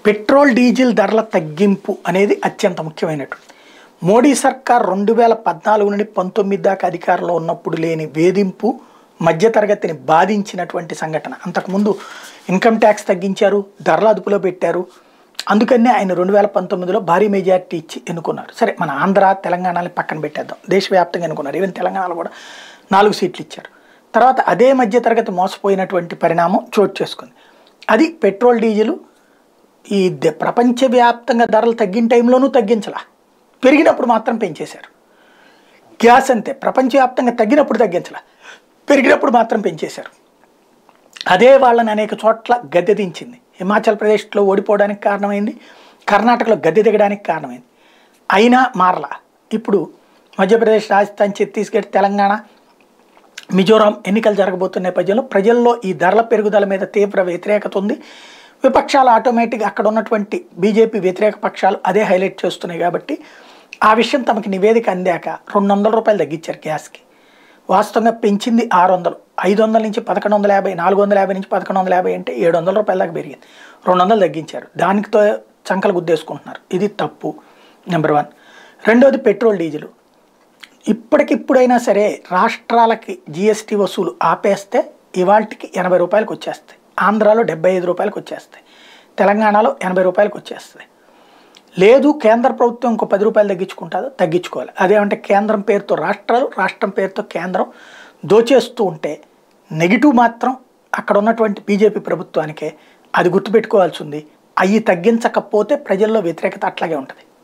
petrol diesel ధరల తగ్గింపు అనేది అత్యంత ముఖ్యమైనటువంటి మోడీ సర్కార్ రెండు వేల పద్నాలుగు నుండి పంతొమ్మిది దాకా అధికారంలో ఉన్నప్పుడు లేని వేధింపు మధ్యతరగతిని బాధించినటువంటి సంఘటన అంతకుముందు ఇన్కమ్ ట్యాక్స్ తగ్గించారు ధరల అదుపులో పెట్టారు అందుకనే ఆయన రెండు వేల పంతొమ్మిదిలో భారీ మెజారిటీ ఇచ్చి ఎన్నుకున్నారు సరే మన ఆంధ్ర తెలంగాణని పక్కన పెట్టేద్దాం దేశవ్యాప్తంగా ఎన్నుకున్నారు ఈవెన్ తెలంగాణలో కూడా నాలుగు సీట్లు ఇచ్చారు తర్వాత అదే మధ్యతరగతి మోసపోయినటువంటి పరిణామం చోటు చేసుకుంది అది పెట్రోల్ డీజిల్ ఈ ద- ప్రపంచవ్యాప్తంగా ధరలు తగ్గిన టైంలోనూ తగ్గించలా పెరిగినప్పుడు మాత్రం పెంచేశారు గ్యాస్ అంతే ప్రపంచవ్యాప్తంగా తగ్గినప్పుడు తగ్గించలా పెరిగినప్పుడు మాత్రం పెంచేశారు అదే వాళ్ళని అనేక చోట్ల గద్దె దించింది హిమాచల్ ప్రదేశ్లో ఓడిపోవడానికి కారణమైంది కర్ణాటకలో గద్దె దిగడానికి కారణమైంది అయినా మారలా ఇప్పుడు మధ్యప్రదేశ్ రాజస్థాన్ ఛత్తీస్గఢ్ తెలంగాణ మిజోరాం ఎన్నికలు జరగబోతున్న నేపథ్యంలో ప్రజల్లో ఈ ధరల పెరుగుదల మీద తీవ్ర వ్యతిరేకత ఉంది విపక్షాలు ఆటోమేటిక్గా అక్కడ ఉన్నటువంటి బీజేపీ వ్యతిరేక పక్షాలు అదే హైలైట్ చేస్తున్నాయి కాబట్టి ఆ విషయం తమకి నివేదిక అందాక రెండు వందల రూపాయలు తగ్గించారు గ్యాస్కి వాస్తవంగా పెంచింది ఆరు వందలు ఐదు వందల నుంచి పదకొండు వందల యాభై నాలుగు వందల యాభై నుంచి పదకొండు వందల యాభై అంటే ఏడు వందల రూపాయల దాకా పెరిగింది రెండు వందలు తగ్గించారు దానితో చంకలు గుద్దేసుకుంటున్నారు ఇది తప్పు నెంబర్ వన్ రెండోది పెట్రోల్ డీజిల్ ఇప్పటికిప్పుడైనా సరే రాష్ట్రాలకి జిఎస్టీ వసూలు ఆపేస్తే ఇవాళకి ఎనభై రూపాయలకు వచ్చేస్తాయి ఆంధ్రాలో డెబ్బై ఐదు రూపాయలకు వచ్చేస్తాయి తెలంగాణలో ఎనభై రూపాయలకు వచ్చేస్తాయి లేదు కేంద్ర ప్రభుత్వం ఇంకో పది రూపాయలు తగ్గించుకుంటుందో తగ్గించుకోవాలి అదేమంటే కేంద్రం పేరుతో రాష్ట్రాలు రాష్ట్రం పేరుతో కేంద్రం దోచేస్తూ ఉంటే నెగిటివ్ మాత్రం అక్కడ ఉన్నటువంటి బీజేపీ ప్రభుత్వానికే అది గుర్తుపెట్టుకోవాల్సి ఉంది అవి తగ్గించకపోతే ప్రజల్లో వ్యతిరేకత అట్లాగే ఉంటుంది